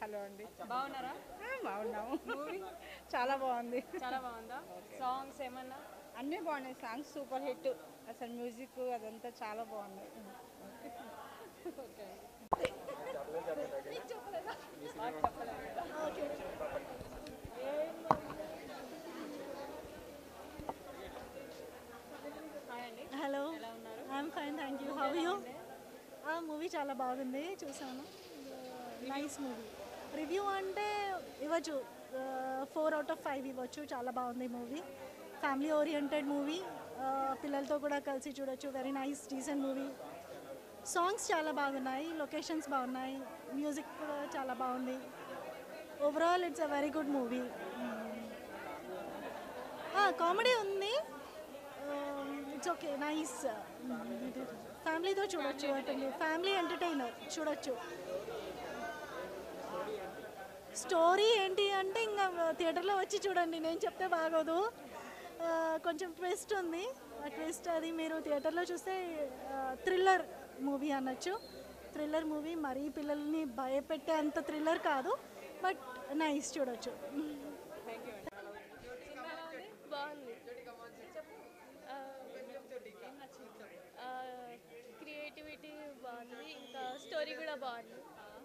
Hello అండి బాగున్నారా ఆ, బాగున్నాము మూవీ చాలా బాగుంది చాలా బాగుందా సాంగ్స్ ఏమన్నా అన్నీ బాగున్నాయి సాంగ్స్ సూపర్ హిట్ అసలు మ్యూజిక్ అదంతా చాలా బాగుంది ఓకే మాకు చెప్పలేదు కదా. హాయ్ అండి హలో ఎలా ఉన్నారు I'm fine thank you how you ఆ మూవీ చాలా బాగుంది చూసాను నైస్ మూవీ రివ్యూ అంటే ఇవ్వచ్చు ఫోర్ అవుట్ ఆఫ్ ఫైవ్ ఇవ్వచ్చు చాలా బాగుంది మూవీ ఫ్యామిలీ ఓరియంటెడ్ మూవీ పిల్లలతో కూడా కలిసి చూడొచ్చు very nice decent movie songs చాలా బాగున్నాయి లొకేషన్స్ బాగున్నాయి మ్యూజిక్ కూడా చాలా బాగుంది overall it's a very good movie comedy ఉంది ఇట్స్ ఓకే నైస్ ఫ్యామిలీతో చూడొచ్చు అటెండ్ ఫ్యామిలీ ఎంటర్టైనర్ చూడొచ్చు స్టోరీ ఏంటి అంటే ఇంకా థియేటర్లో వచ్చి చూడండి నేను చెప్తే బాగోదు ఆ, కొంచెం ట్విస్ట్ ఉంది ఆ ట్విస్ట్ అది మీరు థియేటర్లో చూస్తే థ్రిల్లర్ మూవీ అనొచ్చు థ్రిల్లర్ మూవీ మరీ పిల్లల్ని భయపెట్టే అంత థ్రిల్లర్ కాదు బట్ నైస్ చూడొచ్చు థ్యాంక్ యూ అండి సినిమా ఎలా ఉంది బాగుంది ఏం నచ్చింది క్రియేటివిటీ బాగుంది ఇంకా స్టోరీ కూడా బాగుంది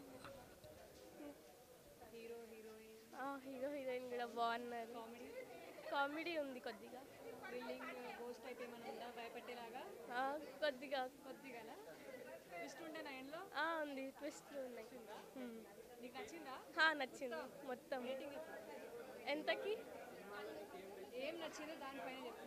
హీరో హీరోయిన్ హీరో హీరోయిన్ కూడా బాగున్నారు కామెడీ కామెడీ ఉంది కొద్దిగా థ్రిల్లింగ్ గోస్ట్ టైప్ ఏమైనా ఉందా భయపెట్టేలాగా ఆ, కొద్దిగా కొద్దిగా ట్విస్ట్ ఉండే నైన్లో ఆ, ఉంది ట్విస్ట్లు ఉన్నాయి హ్మ్. నీకు నచ్చిందా హా, నచ్చింది మొత్తం రేటింగ్ ఎంతకి ఏం నచ్చిందో దానిపైన చెప్పు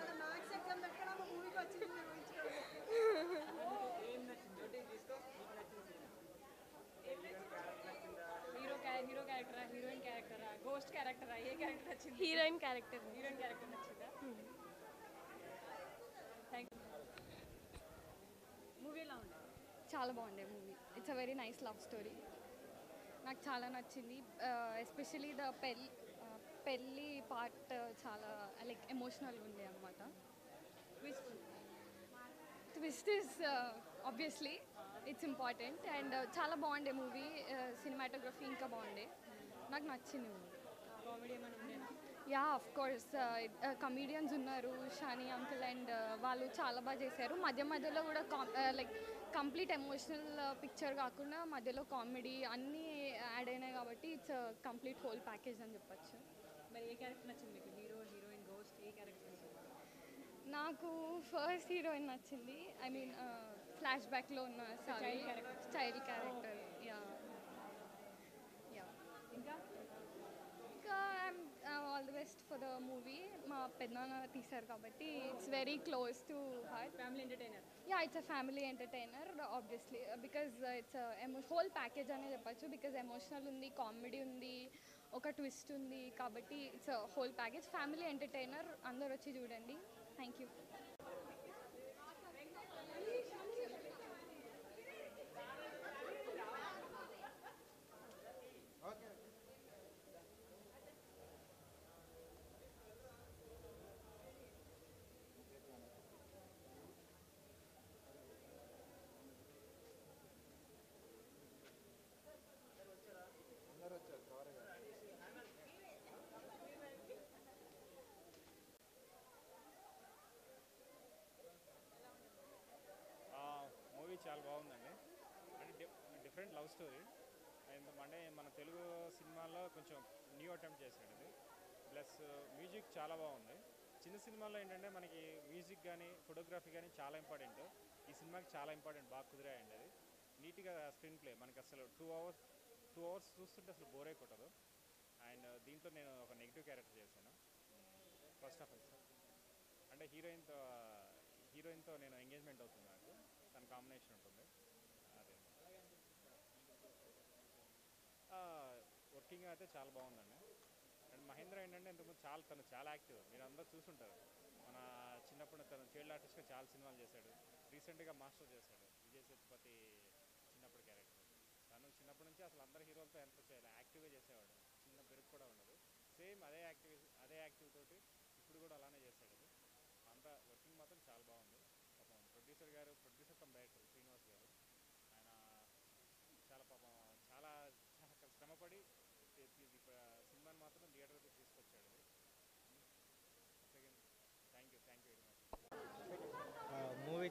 హీరో క్యా- హీరో క్యారెక్టరా హీరోయిన్ క్యారెక్టరా గోస్ట్ క్యారెక్టరా ఏ క్యారెక్టర్ నచ్చింది హీరోయిన్ క్యారెక్టర్ హీరోయిన్ క్యారెక్టర్ నచ్చిందా థ్యాంక్ యూ మూవీ ఎలా ఉంది చాలా బాగుండే movie it's a very nice love story నాకు చాలా నచ్చింది ఎస్పెషలీ ద పెళ్ళి పెళ్ళి పార్ట్ చాలా లైక్ ఎమోషనల్గా ఉండే అనమాట twist twist is obviously it's important and చాలా బాగుండే మూవీ సినిమాటోగ్రఫీ ఇంకా బాగుండే నాకు నచ్చింది మూవీ కామెడీ ఏమైనా ఉండేనా యా ఆఫ్ కోర్స్ కమీడియన్స్ ఉన్నారు షానీ అంకుల్ అండ్ వాళ్ళు చాలా బాగా చేశారు మధ్య మధ్యలో కూడా లైక్ కంప్లీట్ ఎమోషనల్ పిక్చర్ కాకుండా మధ్యలో కామెడీ అన్నీ యాడ్ అయినాయి కాబట్టి ఇట్స్ కంప్లీట్ హోల్ ప్యాకేజ్ అని చెప్పొచ్చు మరి ఏ క్యారెక్టర్ నచ్చింది మీకు హీరో హీరోయిన్ గోస్ట్ ఏ క్యారెక్టర్ నచ్చింది నాకు ఫస్ట్ హీరోయిన్ నచ్చింది ఐ మీన్ ఫ్లాష్ బ్యాక్లో ఉన్న child character. Child character yeah yeah ఇంకా ఇంకా all the best for the movie మా పెద్దనాన్న తీశారు కాబట్టి it's very close to heart family entertainer yeah it's a family entertainer obviously because it's ఎమో హోల్ ప్యాకేజ్ అనే చెప్పచ్చు బికాజ్ ఎమోషనల్ ఉంది కామెడీ ఉంది ఒక ట్విస్ట్ ఉంది కాబట్టి it's whole package family entertainer అందరు వచ్చి చూడండి థ్యాంక్ యూ మూవీ చాలా బాగుందండి అంటే డి- డిఫరెంట్ లవ్ స్టోరీ అండ్ అంటే మన తెలుగు సినిమాల్లో కొంచెం న్యూ అటెంప్ట్ చేశాడు ఇది ప్లస్ మ్యూజిక్ చాలా బాగుంది చిన్న సినిమాల్లో ఏంటంటే మనకి మ్యూజిక్ కానీ ఫోటోగ్రఫీ కానీ చాలా ఇంపార్టెంట్ ఈ సినిమాకి చాలా ఇంపార్టెంట్ బాగా కుదిరాయండి అది నీట్గా స్క్రీన్ ప్లే మనకి అసలు టూ అవర్స్ టూ అవర్స్ చూస్తుంటే అసలు బోరే కొట్టదు అండ్ దీంట్లో నేను ఒక నెగిటివ్ క్యారెక్టర్ చేశాను ఫస్ట్ ఆఫ్ ఆల్ సార్ అంటే హీరోయిన్తో హీరోయిన్తో నేను ఎంగేజ్మెంట్ అవుతుంది నాకు తన కాంబినేషన్ ఉంటుంది అదే వర్కింగ్ అయితే చాలా బాగుందండి అండ్ మహేంద్ర ఏంటంటే ఇంతకుముందు చాలా తను చాలా యాక్టివ్ మీరు అందరూ చూసుంటారు మన చిన్నప్పుడు తను చైల్డ్ ఆర్టిస్ట్గా చాలా సినిమాలు చేశాడు రీసెంట్గా మాస్టర్ చేశాడు విజయ్ సేతుపతి చిన్నప్పుడు క్యారెక్టర్ తను చిన్నప్పటి నుంచి అసలు అందరు హీరోలతో ఎంత చేయాలి యాక్టివ్గా చేసేవాడు చిన్న బెరుకు కూడా ఉండదు సేమ్ అదే యాక్టివ్ అదే యాక్టివ్ తోటి ఇప్పుడు కూడా అలానే చేశాడు అది అంతా వర్కింగ్ మాత్రం చాలా బాగుంది పాపం ప్రొడ్యూసర్ గారు ప్రొడ్యూసర్ కమ్ డైరెక్టర్ శ్రీనివాస్ గారు ఆయన చాలా పాపం చాలా చాలా శ్రమపడి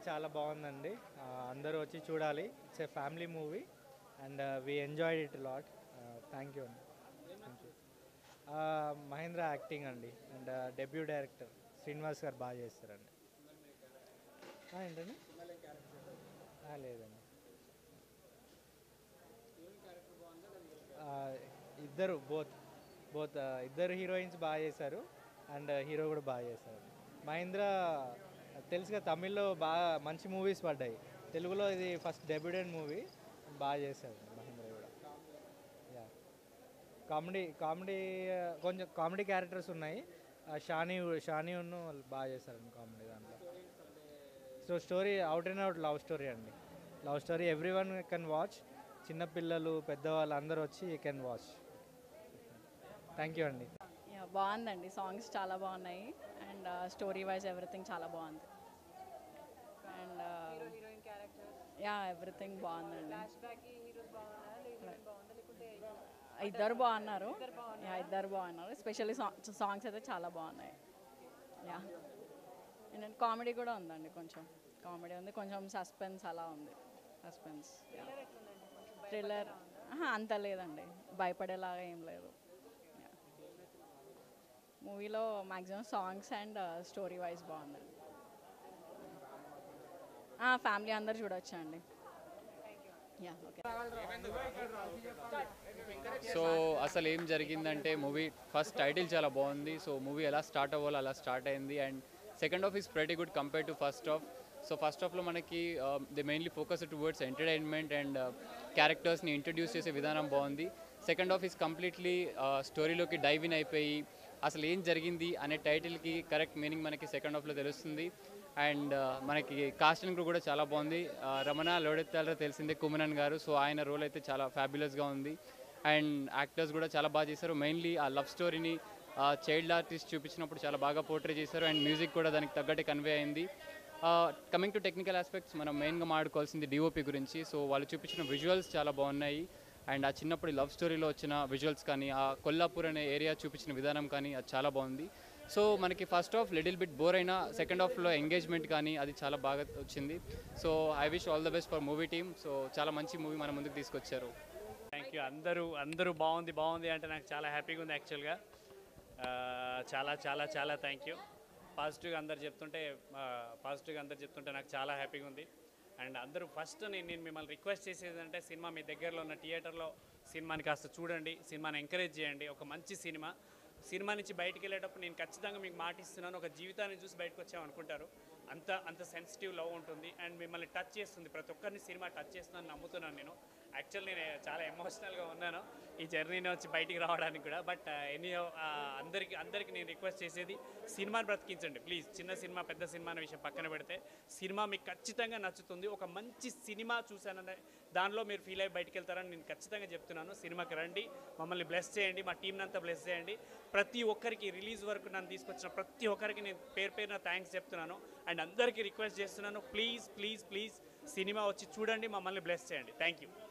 చాలా బాగుందండి ఆ, అందరూ వచ్చి చూడాలి it's a family movie and we enjoyed it lot thank you అండి థ్యాంక్ యూ మహేంద్ర యాక్టింగ్ అండి అండ్ డెబ్యూ డైరెక్టర్ శ్రీనివాస్ గారు బాగా చేస్తారండి ఆ, ఏంటండి ఆ, లేదండి ఆ, ఇద్దరు బోత్ బోత్ ఇద్దరు హీరోయిన్స్ బాగా చేశారు అండ్ హీరో కూడా బాగా చేశారు మహేంద్ర తెలుసుగా తమిళ్లో బాగా మంచి మూవీస్ పడ్డాయి తెలుగులో ఇది ఫస్ట్ డెబ్యూడెంట్ మూవీ బాగా చేశారు మహేంద్ర కూడా యా కామెడీ కామెడీ కొంచెం కామెడీ క్యారెక్టర్స్ ఉన్నాయి ఆ, షానీ షానీ ఉన్ను వాళ్ళు బాగా చేశారండి కామెడీ దాంట్లో so story out and out love story అండి love story everyone can watch చిన్నపిల్లలు పెద్దవాళ్ళు అందరూ వచ్చి you can watch thank you అండి యా బాగుందండి సాంగ్స్ చాలా బాగున్నాయి అండ్ స్టోరీ వైజ్ ఎవ్రీథింగ్ చాలా బాగుంది and heroine character yeah everything బాగుందండి ఫ్లాష్ బ్యాక్ హీరోస్ బాగున్నారా హీరోయిన్ బాగుందా లేకుంటే ఇద్దరు బాగున్నారు యా ఇద్దరు బాగున్నారు ఎస్పెషల్లీ సాంగ్స్ అయితే చాలా బాగున్నాయి యా అండ్ కామెడీ కూడా ఉందండి కొంచెం కామెడీ ఉంది కొంచెం సస్పెన్స్ అలా ఉంది సస్పెన్స్ థ్రిల్లర్ అంత లేదండి భయపడేలాగా ఏం లేదు మూవీలో maximum songs and story wise బాగుందండి ఫ్యామిలీ అందరు చూడొచ్చు అండి యా ఓకే సో అసలు ఏం జరిగిందంటే మూవీ ఫస్ట్ టైటిల్ చాలా బాగుంది సో మూవీ ఎలా స్టార్ట్ అవ్వాలో అలా స్టార్ట్ అయింది and second half is pretty good compare to first half so first హాఫ్లో మనకి the mainly focus towards entertainment and క్యారెక్టర్స్ని ఇంట్రడ్యూస్ చేసే విధానం బాగుంది సెకండ్ హాఫ్ ఈస్ కంప్లీట్లీ స్టోరీలోకి డైవ్ ఇన్ అయిపోయి అసలు ఏం జరిగింది అనే టైటిల్కి కరెక్ట్ మీనింగ్ మనకి సెకండ్ హాఫ్లో తెలుస్తుంది అండ్ మనకి కాస్టింగ్ కూడా చాలా బాగుంది ఆ, రమణ లోడెత్తాలో తెలిసిందే కుమరన్ గారు సో ఆయన రోల్ అయితే చాలా ఫ్యాబులస్గా ఉంది అండ్ యాక్టర్స్ కూడా చాలా బాగా చేశారు మెయిన్లీ ఆ లవ్ స్టోరీని చైల్డ్ ఆర్టిస్ట్ చూపించినప్పుడు చాలా బాగా పోర్ట్రే చేశారు అండ్ మ్యూజిక్ కూడా దానికి తగ్గట్టే కన్వే అయింది కమింగ్ టు టెక్నికల్ ఆస్పెక్ట్స్ మనం మెయిన్గా మాట్లాడుకోవాల్సింది డిఓపి గురించి సో వాళ్ళు చూపించిన విజువల్స్ చాలా బాగున్నాయి అండ్ ఆ చిన్నప్పుడు లవ్ స్టోరీలో వచ్చిన విజువల్స్ కానీ ఆ కొల్లాపూర్ అనే ఏరియా చూపించిన విధానం కానీ అది చాలా బాగుంది సో మనకి first half little bit bore అయినా సెకండ్ హాఫ్లో ఎంగేజ్మెంట్ కానీ అది చాలా బాగా వచ్చింది so I wish all the best for movie team so చాలా మంచి మూవీ మన ముందుకు తీసుకొచ్చారు థ్యాంక్ యూ అందరూ అందరూ బాగుంది బాగుంది అంటే నాకు చాలా హ్యాపీగా ఉంది యాక్చువల్గా ఆ, చాలా చాలా చాలా థ్యాంక్ యూ పాజిటివ్గా అందరు చెప్తుంటే పాజిటివ్గా అందరు చెప్తుంటే నాకు చాలా హ్యాపీగా ఉంది అండ్ అందరూ ఫస్ట్ నేను నేను మిమ్మల్ని రిక్వెస్ట్ చేసేది అంటే సినిమా మీ దగ్గరలో ఉన్న థియేటర్లో సినిమాని కాస్త చూడండి సినిమాని ఎంకరేజ్ చేయండి ఒక మంచి సినిమా సినిమా నుంచి బయటికి వెళ్ళేటప్పుడు నేను ఖచ్చితంగా మీకు మాట ఇస్తున్నాను ఒక జీవితాన్ని చూసి బయటకు వచ్చాం అనుకుంటారు అంత అంత సెన్సిటివ్ లవ్ ఉంటుంది అండ్ మిమ్మల్ని టచ్ చేస్తుంది ప్రతి ఒక్కరిని సినిమా టచ్ చేస్తుందని నమ్ముతున్నాను నేను యాక్చువల్ నేను చాలా ఎమోషనల్గా ఉన్నాను ఈ జర్నీని వచ్చి బయటికి రావడానికి కూడా బట్ ఎనీ అందరికి అందరికి నేను రిక్వెస్ట్ చేసేది సినిమాని బ్రతికించండి ప్లీజ్ చిన్న సినిమా పెద్ద సినిమా అనే విషయం పక్కన పెడితే సినిమా మీకు ఖచ్చితంగా నచ్చుతుంది ఒక మంచి సినిమా చూశాననే దానిలో మీరు ఫీల్ అయ్యి బయటికి వెళ్తారని నేను ఖచ్చితంగా చెప్తున్నాను సినిమాకి రండి మమ్మల్ని బ్లెస్ చేయండి మా టీంని అంతా బ్లెస్ చేయండి ప్రతి ఒక్కరికి రిలీజ్ వరకు నన్ను తీసుకొచ్చిన ప్రతి ఒక్కరికి నేను పేరు పేరున థ్యాంక్స్ చెప్తున్నాను అండ్ అందరికీ రిక్వెస్ట్ చేస్తున్నాను ప్లీజ్ ప్లీజ్ ప్లీజ్ సినిమా వచ్చి చూడండి మమ్మల్ని బ్లెస్ చేయండి థ్యాంక్ యూ